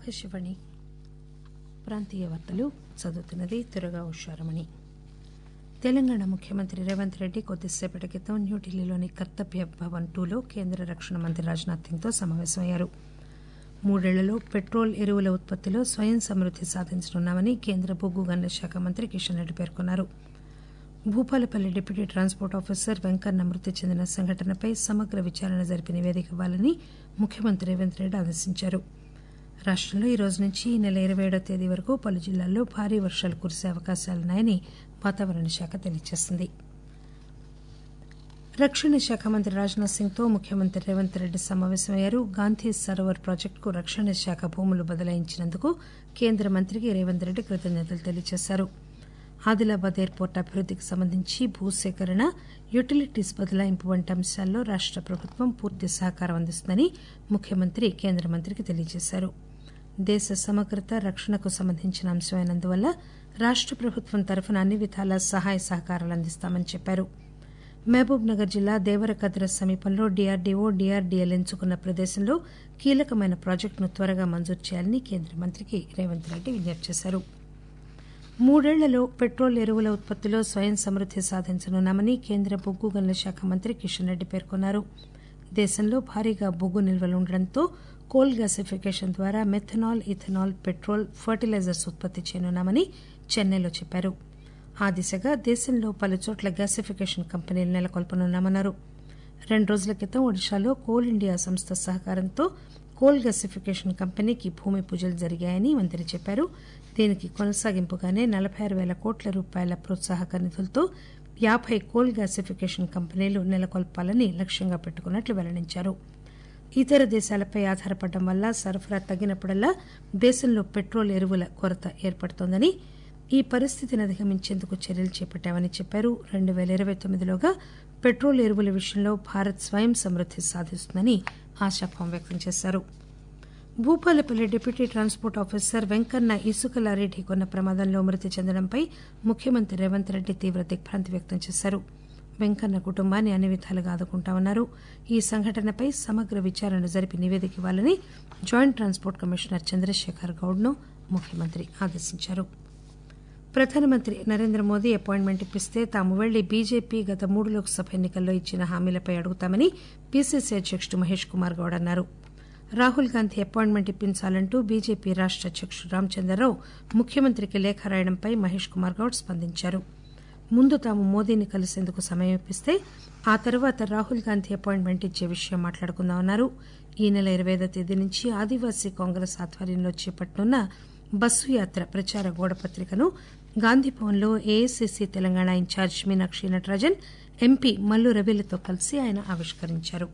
ఆకాశవాణి ప్రాంతీయ వార్తలు చదువుతున్నది తురగా ఉషారమణి తెలంగాణ ముఖ్యమంత్రి రేవంత్ రెడ్డి కొద్దిసేపటి క్రితం న్యూఢిల్లీలోని కర్తవ్య భవన్ టూలో కేంద్ర రక్షణ మంత్రి రాజ్నాథ్ సింగ్తో సమావేశమయ్యారు మూడేళ్లలో పెట్రోల్ ఎరువుల ఉత్పత్తిలో స్వయం సమృద్ది సాధించనున్నామని కేంద్ర బొగ్గు గనుల శాఖ మంత్రి కిషన్ రెడ్డి పేర్కొన్నారు Bhupalpally deputy transport officer Venkanna మృతి చెందిన సంఘటనపై సమగ్ర విచారణ జరిపి నివేదిక ఇవ్వాలని ముఖ్యమంత్రి రేవంత్ రెడ్డి ఆదేశించారు రాష్టంలో ఈ రోజు నుంచి ఈ నెల ఇరవై ఏడవ తేదీ వరకు పలు జిల్లాల్లో భారీ వర్షాలు కురిసే అవకాశాలున్నాయని వాతావరణ శాఖ తెలియజేసింది రక్షణ శాఖ మంత్రి రాజ్నాథ్ సింగ్ తో ముఖ్యమంత్రి రేవంత్ రెడ్డి సమావేశమయ్యారు గాంధీ సరోవర్ ప్రాజెక్టుకు రక్షణ శాఖ భూములు బదలాయించినందుకు కేంద్ర మంత్రికి రేవంత్ రెడ్డి కృతజ్ఞతలు తెలియజేశారు ఆదిలాబాద్ ఎయిర్పోర్టు అభివృద్దికి సంబంధించి భూసేకరణ యుటిలిటీస్ బదలాయింపు వంటి అంశాల్లో రాష్ట ప్రభుత్వం పూర్తి సహకారం అందిస్తుందని ముఖ్యమంత్రి కేంద్ర మంత్రికి తెలియజేశారు దేశ సమగ్రత రక్షణకు సంబంధించిన అంశమైనందువల్ల రాష్ట ప్రభుత్వం తరఫున అన్ని విధాలా సహాయ సహకారాలు అందిస్తామని చెప్పారు మహబూబ్ నగర్ జిల్లా దేవరకద్ర సమీపంలో డీఆర్డీఓ డీఆర్డీఎల్ ఎంచుకున్న ప్రదేశంలో కీలకమైన ప్రాజెక్టును త్వరగా మంజూరు చేయాలని కేంద్ర మంత్రికి రేవంత్ రెడ్డి విజ్ఞప్తి చేశారు మూడేళ్లలో పెట్రోల్ ఎరువుల ఉత్పత్తిలో స్వయం సమృద్ది సాధించనున్నామని కేంద్ర బొగ్గు గనుల శాఖ మంత్రి కిషన్ రెడ్డి పేర్కొన్నారు దేశంలో భారీగా బొగ్గు నిల్వలు ఉండడంతో కోల్ గ్యాసిఫికేషన్ ద్వారా మెథనాల్ ఇథనాల్ పెట్రోల్ ఫర్టిలైజర్స్ ఉత్పత్తి చేయనున్నామని చెన్నైలో చెప్పారు ఆ దిశగా దేశంలో పలుచోట్ల గ్యాసిఫికేషన్ కంపెనీలు నెలకొల్పనున్నామన్నారు రెండు రోజుల క్రితం ఒడిశాలో కోల్ ఇండియా సంస్థ సహకారంతో కోల్ గ్యాసిఫికేషన్ కంపెనీకి భూమి పూజలు జరిగాయని మంత్రి చెప్పారు దీనికి కొనసాగింపుగానే నలబై ఆరు పేల కోట్ల రూపాయల ప్రోత్సాహక నిధులతో యాబై కోల్ గ్యాసిఫికేషన్ కంపెనీలు నెలకొల్పాలని లక్ష్యంగా పెట్టుకున్నట్లు వెల్లడించారు ఇతర దేశాలపై ఆధారపడడం వల్ల సరఫరా తగ్గినప్పుడల్లా దేశంలో పెట్రోల్ ఎరువుల కొరత ఏర్పడుతోందని ఈ పరిస్థితిని అధిగమించేందుకు చర్యలు చేపట్టామని చెప్పారు రెండు పేల ఇరవై తొమ్మిదిలోగా పెట్రోల్ ఎరువుల విషయంలో భారత్ స్వయం సమృద్ది సాధిస్తుందని ఆశాభావం వ్యక్తం చేశారు Bhupalpally deputy transport officer Venkanna ఇసుక లారీ ఢీకొన్న ప్రమాదంలో మృతి చెందడంపై ముఖ్యమంత్రి రేవంత్ రెడ్డి తీవ్ర దిగ్భ్రాంతి వ్యక్తం చేశారు వెంకన్న కుటుంబాన్ని అన్ని విధాలుగా ఆదుకుంటామన్నారు ఈ సంఘటనపై సమగ్ర విచారణ జరిపి నివేదిక ఇవ్వాలని జాయింట్ ట్రాన్స్పోర్ట్ కమిషనర్ చంద్రశేఖర్ గౌడ్ను ముఖ్యమంత్రి ఆదేశించారు ప్రధానమంత్రి నరేంద్ర మోదీ అపాయింట్మెంట్ ఇప్పిస్తే తాము వెళ్లి బీజేపీ గత మూడు లోక్సభ ఎన్నికల్లో ఇచ్చిన హామీలపై అడుగుతామని పీసీసీ అధ్యకుడు మహేష్ కుమార్ గౌడ్ అన్నారు రాహుల్ గాంధీ అపాయింట్మెంట్ ఇప్పించాలంటూ బీజేపీ రాష్ట అధ్యకుడు రామచంద్రరావు ముఖ్యమంత్రికి లేఖ రాయడంపై మహేష్ కుమార్ గౌడ్ స్పందించారు ముందు తాము మోదీని కలిసేందుకు సమయం ఇప్పిస్తే ఆ తర్వాత రాహుల్ గాంధీ అపాయింట్మెంట్ ఇచ్చే విషయం మాట్లాడుకుందామన్నారు ఈ నెల ఇరవై ఐదో తేదీ నుంచి ఆదివాసీ కాంగ్రెస్ ఆధ్వర్యంలో చేపట్టనున్న బస్సు యాత్ర ప్రచార గోడపత్రికను గాంధీభవన్లో AICC Telangana in-charge Meenakshi Natarajan MP Mallu రవిలతో కలిసి ఆయన ఆవిష్కరించారు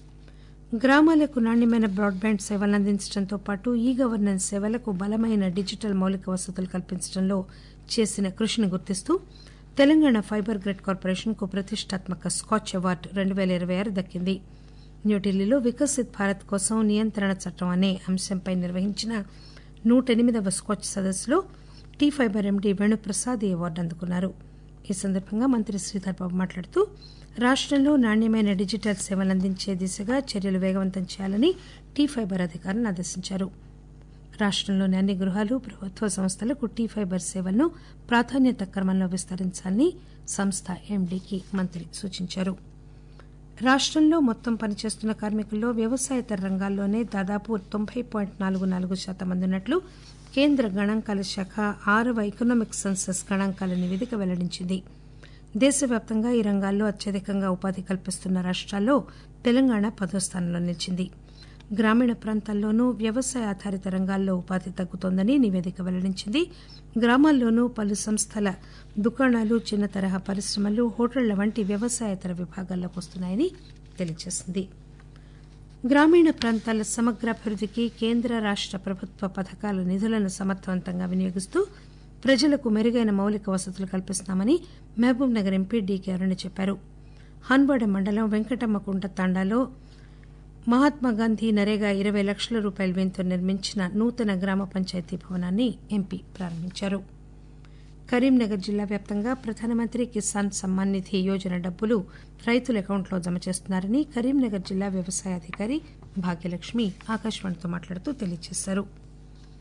గ్రామాలకు నాణ్యమైన బ్రాడ్బ్యాండ్ సేవలను అందించడంతో పాటు ఈ గవర్నెన్స్ సేవలకు బలమైన డిజిటల్ మౌలిక వసతులు కల్పించడంలో చేసిన కృషిని గుర్తిస్తూ తెలంగాణ ఫైబర్ గ్రిడ్ కార్పొరేషన్ కు ప్రతిష్టాత్మక స్కాచ్ అవార్డు రెండు పేల ఇరవై ఆరు దక్కింది న్యూఢిల్లీలో వికసిత్ భారత్ కోసం నియంత్రణ చట్టం అనే అంశంపై నిర్వహించిన నూట ఎనిమిదవ స్కాచ్ సదస్సులో టీ ఫైబర్ ఎండీ వేణుప్రసాద్ ఈ అవార్డు అందుకున్నారు ఈ సందర్భంగా మంత్రి శ్రీధర్ బాబు మాట్లాడుతూ రాష్టంలో నాణ్యమైన డిజిటల్ సేవలు అందించే దిశగా చర్యలు వేగవంతం చేయాలని టీ ఫైబర్ అధికారులను ఆదేశించారు రాష్టంలోని అన్ని గృహాలు ప్రభుత్వ సంస్థలకు టీ ఫైబర్ సేవలను ప్రాధాన్యత క్రమంలో విస్తరించాలని సంస్థ ఎండీకి మంత్రి సూచించారు రాష్టంలో మొత్తం పనిచేస్తున్న కార్మికుల్లో వ్యవసాయేతర రంగాల్లోనే దాదాపు తొంభై పాయింట్ నాలుగు నాలుగు శాతం మంది ఉన్నట్లు కేంద్ర గణాంకాల శాఖ ఆరవ ఎకనామిక్ సెన్సస్ గణాంకాల నివేదిక వెల్లడించింది దేశవ్యాప్తంగా ఈ రంగాల్లో అత్యధికంగా ఉపాధి కల్పిస్తున్న రాష్ట్రాల్లో తెలంగాణ పదో స్థానంలో నిలిచింది గ్రామీణ ప్రాంతాల్లోనూ వ్యవసాయ ఆధారిత రంగాల్లో ఉపాధి తగ్గుతోందని నివేదిక వెల్లడించింది గ్రామాల్లోనూ పలు సంస్థల దుకాణాలు చిన్న తరహా పరిశ్రమలు హోటళ్ల వంటి వ్యవసాయేతర విభాగాల్లోకి వస్తున్నాయని తెలియజేసింది గ్రామీణ ప్రాంతాల సమగ్రాభివృద్దికి కేంద్ర రాష్ట ప్రభుత్వ పథకాల నిధులను సమర్థవంతంగా వినియోగిస్తూ ప్రజలకు మెరుగైన మౌలిక వసతులు కల్పిస్తున్నామని Mahabubnagar MP D K Aruna చెప్పారు హన్వాడ మండలం వెంకటమ్మకుంట తాండాలో మహాత్మాగాంధీ నరేగా ఇరవై లక్షల రూపాయల వ్యయంతో నిర్మించిన నూతన గ్రామ పంచాయతీ భవనాన్ని ఎంపీ ప్రారంభించారు కరీంనగర్ జిల్లా వ్యాప్తంగా ప్రధానమంత్రి కిసాన్ సమ్మాన్ నిధి యోజన డబ్బులు రైతుల అకౌంట్లో జమ చేస్తున్నారని కరీంనగర్ జిల్లా వ్యవసాయ అధికారి భాగ్యలక్ష్మి ఆకాశవాణితో మాట్లాడుతూ తెలియజేశారు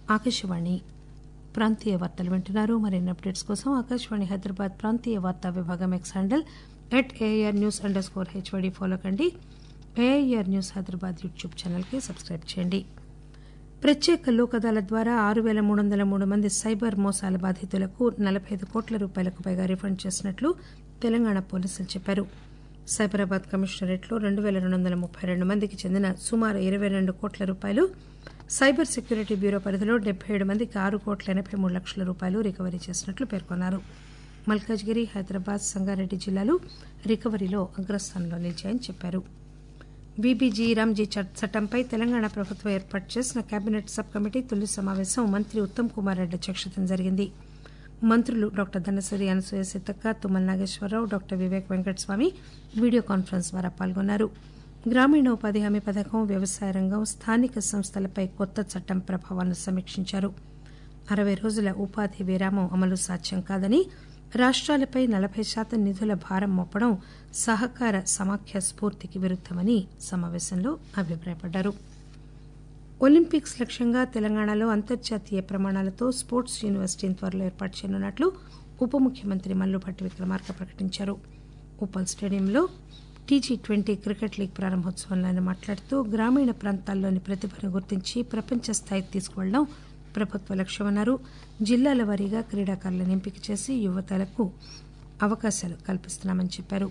ఆకాశవాణి ప్రాంతీయ వార్తలు వింటున్నారు మరిన్ని అప్డేట్స్ కోసం ఆకాశవాణి హైదరాబాద్ ప్రాంతీయ వార్తా విభాగం X handle at A R news underscore H Y D follow కండి ఏఐఆర్ న్యూస్ హైదరాబాద్ యూట్యూబ్ ఛానల్కి సబ్స్క్రైబ్ చేయండి ప్రత్యేక లోక్ అదాలత్ ద్వారా ఆరు పేల మూడు వందల మూడు మంది సైబర్ మోసాల బాధితులకు నలబై ఐదు కోట్ల రూపాయలకు పైగా రిఫండ్ చేసినట్లు తెలంగాణ పోలీసులు చెప్పారు సైబరాబాద్ కమిషనరేట్లో రెండు పేల రెండు వందల ముప్పై రెండు మందికి చెందిన సుమారు ఇరవై రెండు కోట్ల రూపాయలు సైబర్ సెక్యూరిటీ బ్యూరో పరిధిలో డెబ్బై ఏడు మందికి ఆరు కోట్ల ఎనబై మూడు లక్షల రూపాయలు రికవరీ చేసినట్లు పేర్కొన్నారు మల్కాజ్గిరి హైదరాబాద్ సంగారెడ్డి జిల్లాలు రికవరీలో అగ్రస్థానంలో నిలిచాయని చెప్పారు బీబీజీ రామ్జీ చట్టంపై తెలంగాణ ప్రభుత్వం ఏర్పాటు చేసిన కేబినెట్ సబ్ కమిటీ తొలి సమావేశం మంత్రి ఉత్తమ్ కుమార్ రెడ్డి అధ్యక్షతన జరిగింది మంత్రులు doctor Dhanasari Anasuya Seethakka Tummala Nageswara Rao doctor Vivek Venkataswamy video conference ద్వారా పాల్గొన్నారు గ్రామీణ ఉపాధి హామీ పథకం వ్యవసాయ రంగం స్థానిక సంస్థలపై కొత్త చట్టం ప్రభావాలను సమీక్షించారు అరవై రోజుల ఉపాధి విరామం అమలు సాధ్యం కాదని రాష్ట్రాలపై నలభై శాతం నిధుల భారం మోపడం సహకార సమాఖ్య స్ఫూర్తికి విరుద్దమని సమావేశంలో అభిప్రాయపడ్డారు ఒలింపిక్స్ లక్ష్యంగా తెలంగాణలో అంతర్జాతీయ ప్రమాణాలతో స్పోర్ట్స్ యూనివర్సిటీని త్వరలో ఏర్పాటు చేయనున్నట్లు ఉప ముఖ్యమంత్రి మల్లుభట్టి విక్రమార్క ప్రకటించారు ఉప్పల్ స్టేడియంలో టీజీ ట్వంటీ క్రికెట్ లీగ్ ప్రారంభోత్సవంలో ఆయన మాట్లాడుతూ గ్రామీణ ప్రాంతాల్లోని ప్రతిభను గుర్తించి ప్రపంచ స్థాయికి తీసుకువెళ్లడం ప్రభుత్వ లక్ష్యమన్నారు జిల్లాల వారీగా క్రీడాకారులను ఎంపిక చేసి యువతలకు అవకాశాలు కల్పిస్తున్నామని చెప్పారు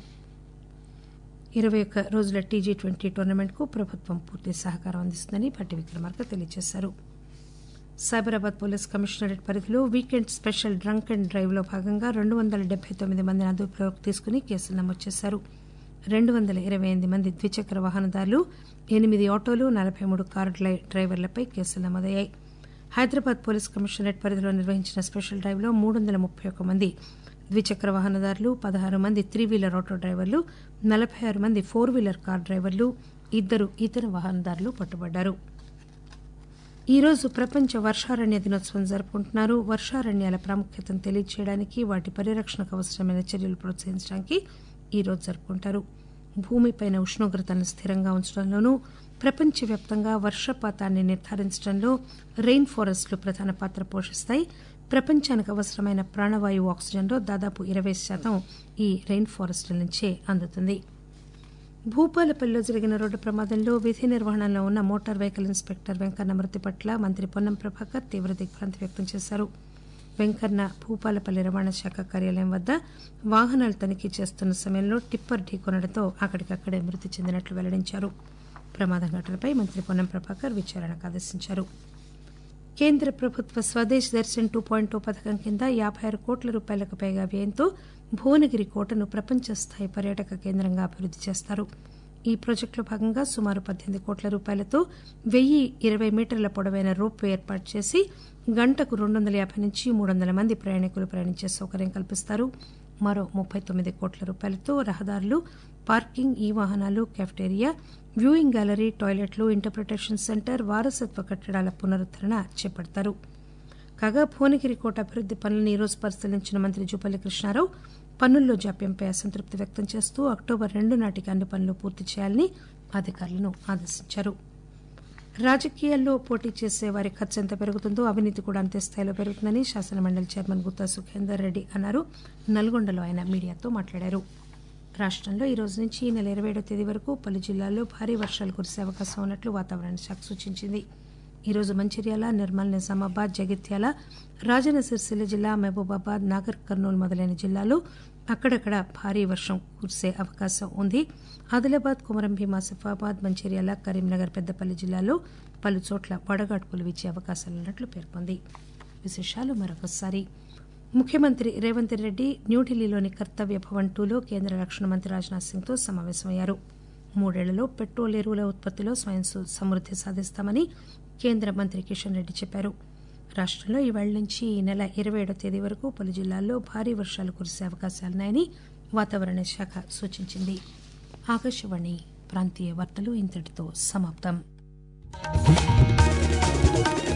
ఇరవై ఒక్క రోజుల టీజీ ట్వంటీ టోర్నమెంట్కు ప్రభుత్వం పూర్తి సహకారం అందిస్తుందని భట్టి విక్రమార్క తెలియజేశారు సైబరాబాద్ పోలీస్ కమిషనరేట్ పరిధిలో weekend special drunk and drive లో భాగంగా రెండు వందల డెబ్బై తొమ్మిది మందిని అదుపులోకి తీసుకుని కేసులు నమోదు చేశారు రెండు వందల ఇరవై ఎనిమిది మంది ద్విచక్ర వాహనదారులు ఎనిమిది ఆటోలు నలభై మూడు కారు డ్రైవర్లపై కేసులు నమోదయ్యాయి హైదరాబాద్ పోలీస్ కమిషనరేట్ పరిధిలో నిర్వహించిన స్పెషల్ డ్రైవ్ లో మూడు వందల ముప్పై ఒక్క మంది ద్విచక్ర వాహనదారులు పదహారు మంది త్రీ వీలర్ ఆటో డ్రైవర్లు నలభై ఆరు మంది ఫోర్ వీలర్ కార్ డ్రైవర్లు ఇద్దరు ఇతర వాహనదారులు పట్టుబడ్డారు ఈ రోజు ప్రపంచ వర్షారణ్య దినోత్సవం జరుపుకుంటున్నారు వర్షారణ్యాల ప్రాముఖ్యతను తెలియజేయడానికి వాటి పరిరక్షణకు అవసరమైన చర్యలు ప్రోత్సహించడానికి ఈ రోజు జరుపుకుంటారు భూమిపైన ఉష్ణోగ్రతను స్థిరంగా ఉంచడంలోనూ ప్రపంచవ్యాప్తంగా వర్షపాతాన్ని నిర్ధారించడంలో రెయిన్ ఫారెస్ట్లు ప్రధాన పాత్ర పోషిస్తాయి ప్రపంచానికి అవసరమైన ప్రాణవాయువు ఆక్సిజన్లో దాదాపు ఇరవై శాతం ఈ రెయిన్ ఫారెస్ట్ల నుంచే అందుతుంది భూపాలపల్లిలో జరిగిన రోడ్డు ప్రమాదంలో విధి నిర్వహణలో ఉన్న మోటార్ వెహికల్ ఇన్స్పెక్టర్ వెంకన్న మృతి పట్ల మంత్రి పొన్నం ప్రభాకర్ తీవ్ర దిగ్భ్రాంతి వ్యక్తం చేశారు వెంకన్న భూపాలపల్లి రవాణా శాఖ కార్యాలయం వద్ద వాహనాలు తనిఖీ చేస్తున్న సమయంలో టిప్పర్ ఢీకొనడంతో అక్కడికక్కడే మృతి చెందినట్లు వెల్లడించారు ప్రమాదం ఘటనపై మంత్రి పొన్నం ప్రభాకర్ విచారణకు ఆదేశించారు కేంద్ర ప్రభుత్వ Swadesh Darshan two point two పథకం కింద యాబై ఆరు కోట్ల రూపాయలకు పైగా వ్యయంతో భువనగిరి కోటను ప్రపంచ స్థాయి పర్యాటక కేంద్రంగా అభివృద్ది చేస్తారు ఈ ప్రాజెక్టులో భాగంగా సుమారు పద్దెనిమిది కోట్ల రూపాయలతో వెయ్యి ఇరవై మీటర్ల పొడవైన రోప్ వే ఏర్పాటు చేసి గంటకు రెండు వందల యాభై నుంచి మూడు వందల మంది ప్రయాణికులు ప్రయాణించే సౌకర్యం కల్పిస్తారు మరో ముప్పై తొమ్మిది కోట్ల రూపాయలతో రహదారులు పార్కింగ్ ఈ వాహనాలు కెఫ్టేరియా వ్యూయింగ్ గ్యాలరీ టాయిలెట్లు ఇంటర్ప్రిటేషన్ సెంటర్ వారసత్వ కట్టడాల పునరుద్దరణ చేపడతారు కాగా భువనగిరి కోట అభివృద్ది పనులను ఈరోజు పరిశీలించిన మంత్రి జూపల్లి కృష్ణారావు పనుల్లో జాప్యంపై అసంతృప్తి వ్యక్తం చేస్తూ అక్టోబర్ రెండు నాటికి అన్ని పనులు పూర్తి చేయాలని అధికారులను ఆదేశించారు రాజకీయాల్లో పోటీ చేసే వారి ఖర్చు ఎంత పెరుగుతుందో అవినీతి కూడా అంతే స్థాయిలో పెరుగుతుందని శాసనమండలి చైర్మన్ గుత్తా సుఖేందర్ రెడ్డి అన్నారు నల్గొండలో ఆయన మీడియాతో మాట్లాడారు రాష్టంలో ఈ రోజు నుంచి ఈ నెల ఇరవై ఏడో తేదీ వరకు పలు జిల్లాల్లో భారీ వర్షాలు కురిసే అవకాశం ఉన్నట్లు వాతావరణ శాఖ సూచించింది ఈ రోజు మంచిర్యాల నిర్మల్ నిజామాబాద్ జగిత్యాల రాజన్న సిరిసిల్ల జిల్లా మహబూబాబాద్ నాగర్ కర్నూలు మొదలైన జిల్లాల్లో అక్కడక్కడ భారీ వర్షం కురిసే అవకాశం ఉంది ఆదిలాబాద్ కుమరం భీం ఆసిఫాబాద్ మంచిర్యాల కరీంనగర్ పెద్దపల్లి జిల్లాల్లో పలు చోట్ల వడగాడ్పులు వీచే అవకాశాలున్నట్లు పేర్కొంది విశేషాలు మరొకసారి ముఖ్యమంత్రి రేవంత్ రెడ్డి న్యూఢిల్లీలోని కర్తవ్య భవన్ టూలో కేంద్ర రక్షణ మంత్రి రాజ్నాథ్ సింగ్తో సమావేశమయ్యారు మూడేళ్లలో పెట్రోల్ ఎరువుల ఉత్పత్తిలో స్వయం సమృద్ది సాధిస్తామని కేంద్ర మంత్రి కిషన్ రెడ్డి చెప్పారు రాష్టంలో ఈవేళ నుంచి ఈ నెల ఇరవై ఏడో తేదీ వరకు పలు జిల్లాల్లో భారీ వర్షాలు కురిసే అవకాశాలున్నాయని వాతావరణ శాఖ సూచించింది ఆకాశవాణి ప్రాంతీయ వార్తలు ఇంతటితో సమాప్తం